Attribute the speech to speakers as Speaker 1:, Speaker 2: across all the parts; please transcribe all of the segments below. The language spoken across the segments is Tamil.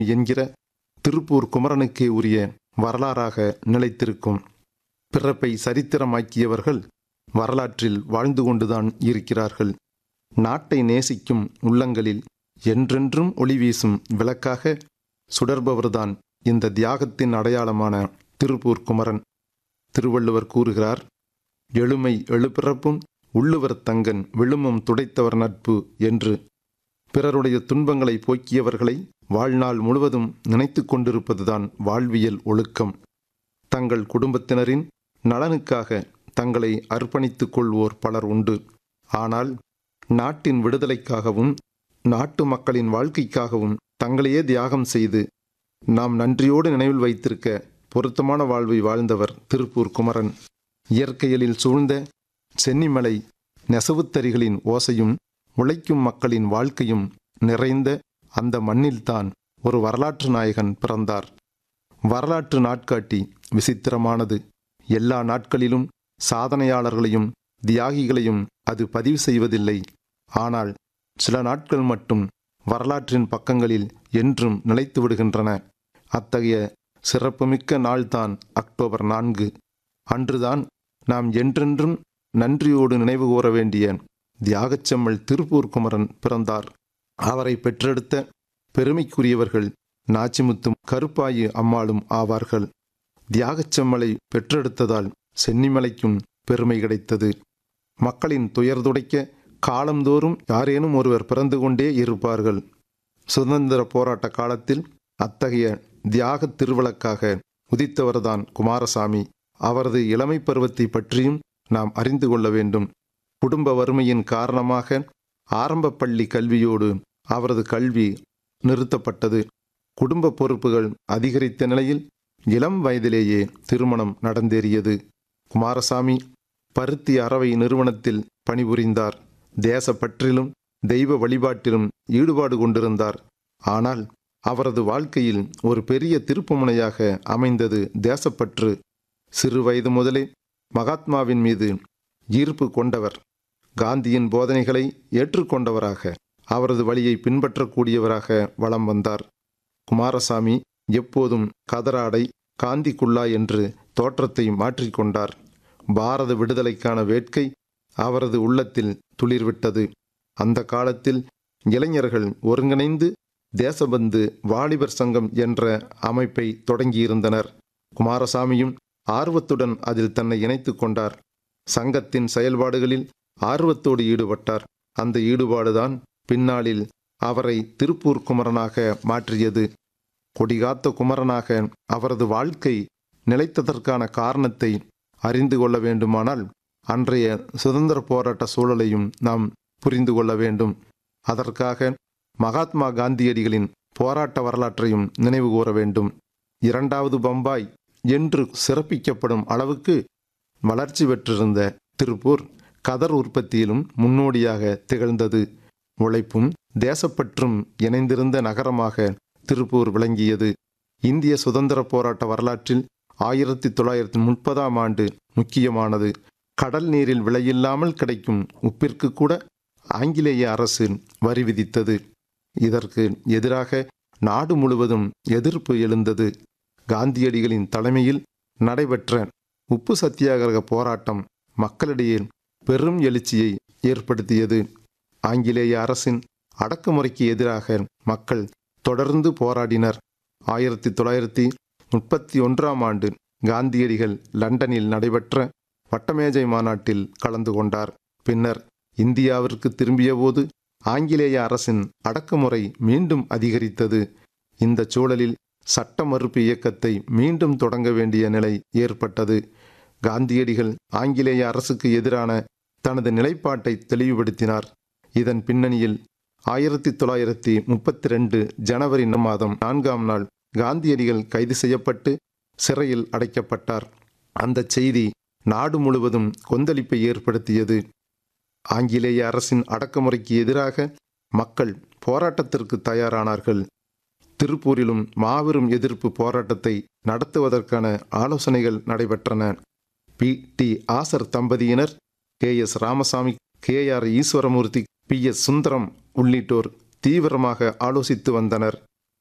Speaker 1: என்கிற திருப்பூர் குமரனுக்கே உரிய வரலாறாக நிலைத்திருக்கும் பிறப்பை சரித்திரமாக்கியவர்கள் வரலாற்றில் வாழ்ந்து கொண்டுதான் இருக்கிறார்கள் நாட்டை நேசிக்கும் உள்ளங்களில் என்றென்றும் ஒளி வீசும் விளக்காக சுடர்பவர்தான் இந்த தியாகத்தின் அடையாளமான திருப்பூர் குமரன் திருவள்ளுவர் கூறுகிறார் எழுமை எழுபிறப்பும் உள்ளுவர் தங்கன் விழுமம் துடைத்தவர் நட்பு என்று பிறருடைய துன்பங்களை போக்கியவர்களை வாழ்நாள் முழுவதும் நினைத்து கொண்டிருப்பதுதான் வாழ்வியல் ஒழுக்கம் தங்கள் குடும்பத்தினரின் நலனுக்காக தங்களை அர்ப்பணித்துக் கொள்வோர் பலர் உண்டு ஆனால் நாட்டின் விடுதலைக்காகவும் நாட்டு மக்களின் வாழ்க்கைக்காகவும் தங்களையே தியாகம் செய்து நாம் நன்றியோடு நினைவில் வைத்திருக்க பொருத்தமான வாழ்வை வாழ்ந்தவர் திருப்பூர் குமரன் இயற்கையலில் சூழ்ந்த சென்னிமலை நெசவுத்தறிகளின் ஓசையும் உழைக்கும் மக்களின் வாழ்க்கையும் நிறைந்த அந்த மண்ணில்தான் ஒரு வரலாற்று நாயகன் பிறந்தார் வரலாற்று நாட்காட்டி விசித்திரமானது எல்லா நாட்களிலும் சாதனையாளர்களையும் தியாகிகளையும் அது பதிவு செய்வதில்லை ஆனால் சில நாட்கள் மட்டும் வரலாற்றின் பக்கங்களில் என்றும் நிலைத்து விடுகின்றன அத்தகைய சிறப்புமிக்க நாள்தான் அக்டோபர் நான்கு அன்றுதான் நாம் என்றென்றும் நன்றியோடு நினைவு கூற வேண்டிய தியாகச்செம்மல் திருப்பூர் குமரன் பிறந்தார் அவரை பெற்றெடுத்த பெருமைக்குரியவர்கள் நாச்சிமுத்தும் கருப்பாயு அம்மாளும் ஆவார்கள் தியாகச்செம்மலை பெற்றெடுத்ததால் சென்னிமலைக்கும் பெருமை கிடைத்தது மக்களின் துயர் துடைக்க காலந்தோறும் யாரேனும் ஒருவர் பிறந்து கொண்டே இருப்பார்கள் சுதந்திர போராட்ட காலத்தில் அத்தகைய தியாக திருவிளக்காக உதித்தவர்தான் குமாரசாமி அவரது இளமை பருவத்தை பற்றியும் நாம் அறிந்து கொள்ள வேண்டும் குடும்ப வறுமையின் காரணமாக ஆரம்ப பள்ளி கல்வியோடு அவரது கல்வி நிறுத்தப்பட்டது குடும்ப பொறுப்புகள் அதிகரித்த நிலையில் இளம் வயதிலேயே திருமணம் நடந்தேறியது குமாரசாமி பருத்தி அறவை நிறுவனத்தில் பணிபுரிந்தார் தேசப்பற்றிலும் தெய்வ வழிபாட்டிலும் ஈடுபாடு கொண்டிருந்தார் ஆனால் அவரது வாழ்க்கையில் ஒரு பெரிய திருப்புமுனையாக அமைந்தது தேசப்பற்று சிறு வயது முதலே மகாத்மாவின் மீது ஈர்ப்பு கொண்டவர் காந்தியின் போதனைகளை ஏற்றுக்கொண்டவராக அவரது வழியை பின்பற்றக்கூடியவராக வலம் வந்தார் குமாரசாமி எப்போதும் கதராடை காந்தி குல்லா என்று தோற்றத்தை மாற்றிக்கொண்டார் பாரத விடுதலைக்கான வேட்கை அவரது உள்ளத்தில் துளிர்விட்டது அந்த காலத்தில் இளைஞர்கள் ஒருங்கிணைந்து தேசபந்து வாலிபர் சங்கம் என்ற அமைப்பை தொடங்கியிருந்தனர் குமாரசாமியும் ஆர்வத்துடன் அதில் தன்னை இணைத்து கொண்டார் சங்கத்தின் செயல்பாடுகளில் ஆர்வத்தோடு ஈடுபட்டார் அந்த ஈடுபாடுதான் பின்னாளில் அவரை திருப்பூர் குமரனாக மாற்றியது கொடிகாத்த குமரனாக அவரது வாழ்க்கை நிலைத்ததற்கான காரணத்தை அறிந்து கொள்ள வேண்டுமானால் அன்றைய சுதந்திர போராட்ட சூழலையும் நாம் புரிந்து கொள்ள வேண்டும் அதற்காக மகாத்மா காந்தியடிகளின் போராட்ட வரலாற்றையும் நினைவு கூற வேண்டும் இரண்டாவது பம்பாய் என்று சிறப்பிக்கப்படும் அளவுக்கு வளர்ச்சி பெற்றிருந்த திருப்பூர் கதர் உற்பத்தியிலும் முன்னோடியாக திகழ்ந்தது உழைப்பும் தேசப்பற்றும் இணைந்திருந்த நகரமாக திருப்பூர் விளங்கியது இந்திய சுதந்திர போராட்ட வரலாற்றில் ஆயிரத்தி தொள்ளாயிரத்தி முப்பதாம் ஆண்டு முக்கியமானது கடல் நீரில் விலையில்லாமல் கிடைக்கும் உப்பிற்கு கூட ஆங்கிலேய அரசு வரி விதித்தது இதற்கு எதிராக நாடு முழுவதும் எதிர்ப்பு எழுந்தது காந்தியடிகளின் தலைமையில் நடைபெற்ற உப்பு சத்தியாகிரக போராட்டம் மக்களிடையே பெரும் எழுச்சியை ஏற்படுத்தியது ஆங்கிலேய அரசின் அடக்குமுறைக்கு எதிராக மக்கள் தொடர்ந்து போராடினர் ஆயிரத்தி தொள்ளாயிரத்தி முப்பத்தி ஒன்றாம் ஆண்டு காந்தியடிகள் லண்டனில் நடைபெற்ற வட்டமேஜை மாநாட்டில் கலந்து கொண்டார் பின்னர் இந்தியாவிற்கு திரும்பியபோது ஆங்கிலேய அரசின் அடக்குமுறை மீண்டும் அதிகரித்தது இந்த சூழலில் சட்ட மறுப்பு இயக்கத்தை மீண்டும் தொடங்க வேண்டிய நிலை ஏற்பட்டது காந்தியடிகள் ஆங்கிலேய அரசுக்கு எதிரான தனது நிலைப்பாட்டை தெளிவுபடுத்தினார் இதன் பின்னணியில் ஆயிரத்தி தொள்ளாயிரத்தி முப்பத்தி ரெண்டு ஜனவரி மாதம் நான்காம் நாள் காந்தியடிகள் கைது செய்யப்பட்டு சிறையில் அடைக்கப்பட்டார் அந்த செய்தி நாடு முழுவதும் கொந்தளிப்பை ஏற்படுத்தியது ஆங்கிலேய அரசின் அடக்குமுறைக்கு எதிராக மக்கள் போராட்டத்திற்கு தயாரானார்கள் திருப்பூரிலும் மாபெரும் எதிர்ப்பு போராட்டத்தை நடத்துவதற்கான ஆலோசனைகள் நடைபெற்றன பி டி ஆசர் தம்பதியினர் K S Ramasamy K R Eswaramoorthy P S Sundaram உள்ளிட்டோர் தீவிரமாக ஆலோசித்து வந்தனர்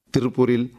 Speaker 1: திருப்பூரில்